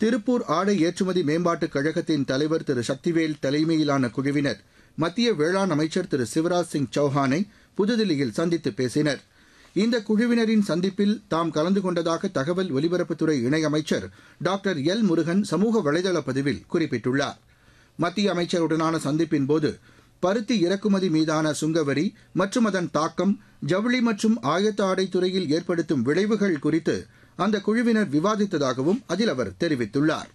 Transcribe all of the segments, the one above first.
திருப்பூர் ஆடை ஏற்றுமதி மேம்பாட்டுக் கழகத்தின் தலைவர் திரு சக்திவேல் தலைமையிலான குழுவினர் மத்திய வேளாண் அமைச்சர் திரு சிவராஜ் சிங் சௌஹானை புதுதில்லியில் சந்தித்து பேசினர் இந்த குழுவினரின் சந்திப்பில் தாம் கலந்து கொண்டதாக தகவல் ஒலிபரப்புத்துறை இணையமைச்சர் டாக்டர் எல் முருகன் சமூக வலைதள பதிவில் குறிப்பிட்டுள்ளார் மத்திய அமைச்சருடனான சந்திப்பின்போது பருத்தி இறக்குமதி மீதான சுங்கவரி மற்றும் அதன் தாக்கம் ஜவுளி மற்றும் ஆயத்த ஆடை துறையில் ஏற்படுத்தும் விளைவுகள் குறித்து அந்த குழுவினர் விவாதித்ததாகவும் அதில் அவர் தெரிவித்துள்ளார்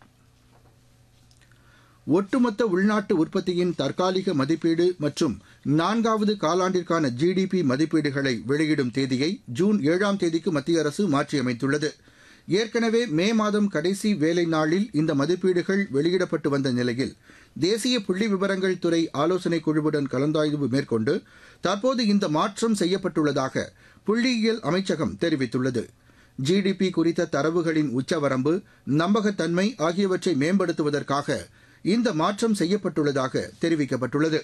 ஒட்டுமொத்த உள்நாட்டு உற்பத்தியின் தற்காலிக மதிப்பீடு மற்றும் நான்காவது காலாண்டிற்கான ஜிடிபி மதிப்பீடுகளை வெளியிடும் தேதியை ஜூன் ஏழாம் தேதிக்கு மத்திய அரசு மாற்றியமைத்துள்ளது ஏற்கனவே மே மாதம் கடைசி வேலை நாளில் இந்த மதிப்பீடுகள் வெளியிடப்பட்டு வந்த நிலையில் தேசிய புள்ளி விவரங்கள் துறை ஆலோசனைக் குழுவுடன் கலந்தாய்வு மேற்கொண்டு தற்போது இந்த மாற்றம் செய்யப்பட்டுள்ளதாக புள்ளியியல் அமைச்சகம் தெரிவித்துள்ளது ஜிடிபி குறித்த தரவுகளின் உச்சவரம்பு நம்பகத்தன்மை ஆகியவற்றை மேம்படுத்துவதற்காக இந்த மாற்றம் செய்யப்பட்டுள்ளதாக தெரிவிக்கப்பட்டுள்ளது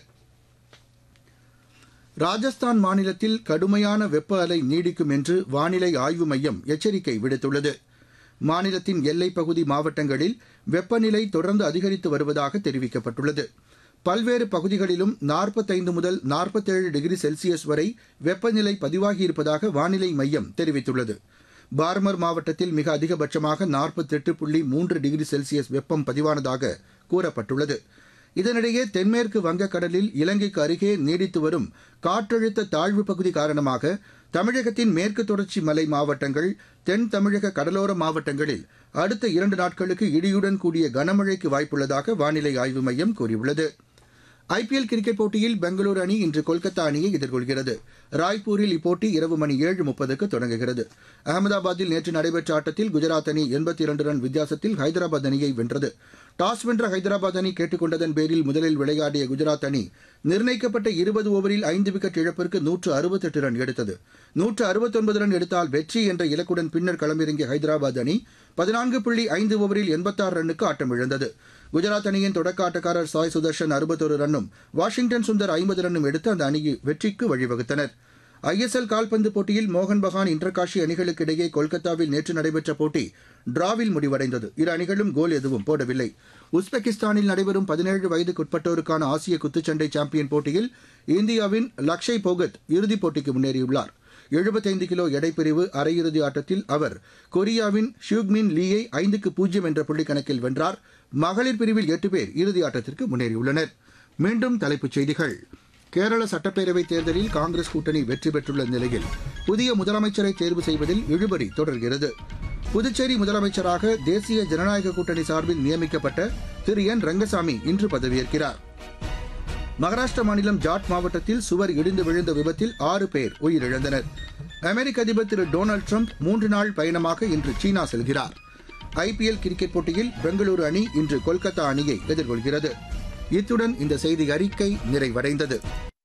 ராஜஸ்தான் மாநிலத்தில் கடுமையான வெப்ப அலை நீடிக்கும் என்று வானிலை ஆய்வு மையம் எச்சரிக்கை விடுத்துள்ளது மாநிலத்தின் எல்லைப் பகுதி மாவட்டங்களில் வெப்பநிலை தொடர்ந்து அதிகரித்து வருவதாக தெரிவிக்கப்பட்டுள்ளது பல்வேறு பகுதிகளிலும் நாற்பத்தைந்து முதல் நாற்பத்தேழு டிகிரி செல்சியஸ் வரை வெப்பநிலை பதிவாகியிருப்பதாக வானிலை மையம் தெரிவித்துள்ளது பார்மர் மாவட்டத்தில் மிக அதிகபட்சமாக நாற்பத்தெட்டு புள்ளி மூன்று டிகிரி செல்சியஸ் வெப்பம் பதிவானதாக கூறப்பட்டுள்ளது இதனிடையே தென்மேற்கு வங்கக்கடலில் இலங்கைக்கு அருகே நீடித்து வரும் காற்றழுத்த தாழ்வு பகுதி காரணமாக தமிழகத்தின் மேற்கு தொடர்ச்சி மலை மாவட்டங்கள் தென் தமிழக கடலோர மாவட்டங்களில் அடுத்த இரண்டு நாட்களுக்கு இடியுடன் கூடிய கனமழைக்கு வாய்ப்புள்ளதாக வானிலை ஆய்வு மையம் கூறியுள்ளது ஐபிஎல் கிரிக்கெட் போட்டியில் பெங்களூரு அணி இன்று கொல்கத்தா அணியை எதிர்கொள்கிறது ராய்ப்பூரில் இப்போட்டி இரவு மணி ஏழு முப்பதுக்கு தொடங்குகிறது அகமதாபாத்தில் நேற்று நடைபெற்ற ஆட்டத்தில் குஜராத் அணி எண்பத்தி இரண்டு ரன் வித்தியாசத்தில் ஹைதராபாத் அணியை வென்றது டாஸ் வென்ற ஹைதராபாத் அணி கேட்டுக் கொண்டதன் பேரில் முதலில் விளையாடிய குஜராத் அணி நிர்ணயிக்கப்பட்ட இருபது ஓவரில் ஐந்து விக்கெட் இழப்பிற்கு நூற்று அறுபத்தெட்டு ரன் எடுத்தது நூற்று அறுபத்தொன்பது ரன் எடுத்தால் வெற்றி என்ற இலக்குடன் பின்னர் களமிறங்கிய ஹைதராபாத் அணி பதினான்கு புள்ளி ஐந்து ஓவரில் எண்பத்தாறு ரன்னுக்கு ஆட்டம் இழந்தது குஜராத் அணியின் தொடக்க ஆட்டக்காரர் சாய் சுதர்ஷன் அறுபத்தொரு ரன்னும் வாஷிங்டன் சுந்தர் ஐம்பது ரன்னும் எடுத்து அந்த அணியை வெற்றிக்கு வழிவகுத்தனர் ஐஎஸ்எல் கால்பந்து போட்டியில் மோகன் பகான் இன்டர்காஷி அணிகளுக்கு இடையே கொல்கத்தாவில் நேற்று நடைபெற்ற போட்டி டிராவில் முடிவடைந்தது இரு அணிகளும் கோல் எதுவும் போடவில்லை உஸ்பெகிஸ்தானில் நடைபெறும் பதினேழு வயதுக்குட்பட்டோருக்கான ஆசிய குத்துச்சண்டை சாம்பியன் போட்டியில் இந்தியாவின் லக்ஷய் போகத் இறுதிப் போட்டிக்கு முன்னேறியுள்ளார் எழுபத்தைந்து கிலோ எடைப்பிரிவு அரையிறுதி ஆட்டத்தில் அவர் கொரியாவின் ஷியூக்மின் லீயை ஐந்துக்கு பூஜ்ஜியம் என்ற புள்ளி கணக்கில் வென்றார் மகளிர் பிரிவில் எட்டு பேர் இறுதி ஆட்டத்திற்கு முன்னேறியுள்ளனர் மீண்டும் தலைப்புச் செய்திகள் கேரள சட்டப்பேரவைத் தேர்தலில் காங்கிரஸ் கூட்டணி வெற்றி பெற்றுள்ள நிலையில் புதிய முதலமைச்சரை தேர்வு செய்வதில் இழுபறி தொடர்கிறது புதுச்சேரி முதலமைச்சராக தேசிய ஜனநாயக கூட்டணி சார்பில் நியமிக்கப்பட்ட திரு என் ரங்கசாமி இன்று பதவியேற்கிறார் மகாராஷ்டிர மாநிலம் ஜாட் மாவட்டத்தில் சுவர் இடிந்து விழுந்த விபத்தில் ஆறு பேர் உயிரிழந்தனர் அமெரிக்க அதிபர் திரு டொனால்டு ட்ரம்ப் மூன்று நாள் பயணமாக இன்று சீனா செல்கிறார் ஐபிஎல் கிரிக்கெட் போட்டியில் பெங்களூரு அணி இன்று கொல்கத்தா அணியை எதிர்கொள்கிறது இத்துடன் இந்த செய்தி அறிக்கை நிறைவடைந்தது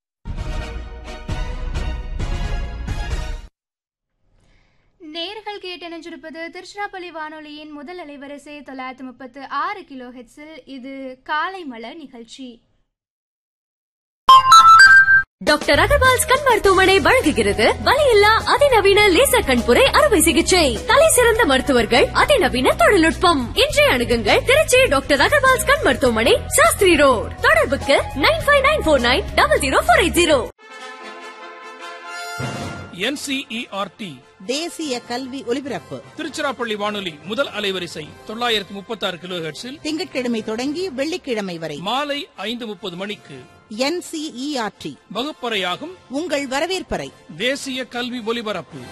நேர்கள் கேட்டணிஞ்சிருப்பது திருச்சிராப்பள்ளி வானொலியின் முதல் அலைவரிசை தொள்ளாயிரத்தி முப்பத்து ஆறு கிலோ ஹெட்ஸில் இது காலை மலர் நிகழ்ச்சி டாக்டர் அகர்வால்ஸ் கண் மருத்துவமனை வழங்குகிறது வலியில்லா அதிநவீன லேசர் கண்புரை அறுவை சிகிச்சை தலை சிறந்த மருத்துவர்கள் அதிநவீன தொழில்நுட்பம் இன்றைய அணுகுங்கள் திருச்சி டாக்டர் அகர்வால்ஸ் கண் மருத்துவமனை சாஸ்திரி ரோட் தொடர்புக்கு nine five nine four nine double zero four eight zero NCERT தேசிய கல்வி ஒலிபரப்பு திருச்சிராப்பள்ளி வானொலி முதல் அலைவரிசை தொள்ளாயிரத்தி முப்பத்தி ஆறு கிலோ ஹெர்ட்ஸில் திங்கட்கிழமை தொடங்கி வெள்ளிக்கிழமை வரை மாலை ஐந்து முப்பது மணிக்கு என்சிஇஆர்டி வகுப்பறையாகும் உங்கள் வரவேற்பறை தேசிய கல்வி ஒலிபரப்பு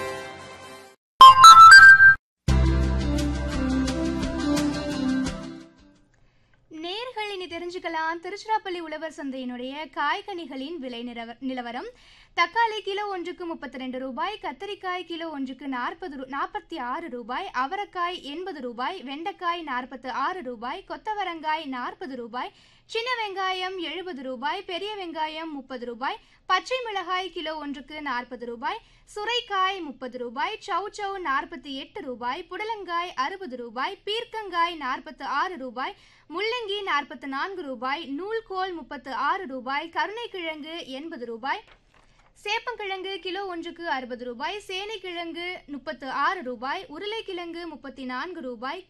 நேர்கள் இனி தெரிஞ்சுக்கலாம் திருச்சிராப்பள்ளி உழவர் சந்தையினுடைய காய்கனிகளின் விலை நிலவ- நிலவரம் தக்காளி கிலோ ஒன்றுக்கு முப்பத்தி ரெண்டு ரூபாய் கத்தரிக்காய் கிலோ ஒன்றுக்கு நாற்பது நாற்பத்தி ஆறு ரூபாய் அவரைக்காய் எண்பது ரூபாய் வெண்டைக்காய் நாற்பத்து ஆறு ரூபாய் கொத்தவரங்காய் நாற்பது ரூபாய் சின்ன வெங்காயம் எழுபது ரூபாய் பெரிய வெங்காயம் முப்பது ரூபாய் பச்சை மிளகாய் கிலோ ஒன்றுக்கு நாற்பது ரூபாய் சுரைக்காய் முப்பது ரூபாய் சௌ சௌ நாற்பத்தி எட்டு ரூபாய் புடலங்காய் அறுபது ரூபாய் பீர்க்கங்காய் நாற்பத்து ஆறு ரூபாய் முள்ளங்கி நாற்பத்து நான்கு ரூபாய் நூல்கோல் முப்பத்து ஆறு ரூபாய் கருணைக்கிழங்கு எண்பது ரூபாய் சேப்பங்கிழங்கு கிலோ ஒன்றுக்கு அறுபது ரூபாய் சேனைக்கிழங்கு முப்பத்து ஆறு ரூபாய் உருளைக்கிழங்கு முப்பத்தி நான்கு ரூபாய்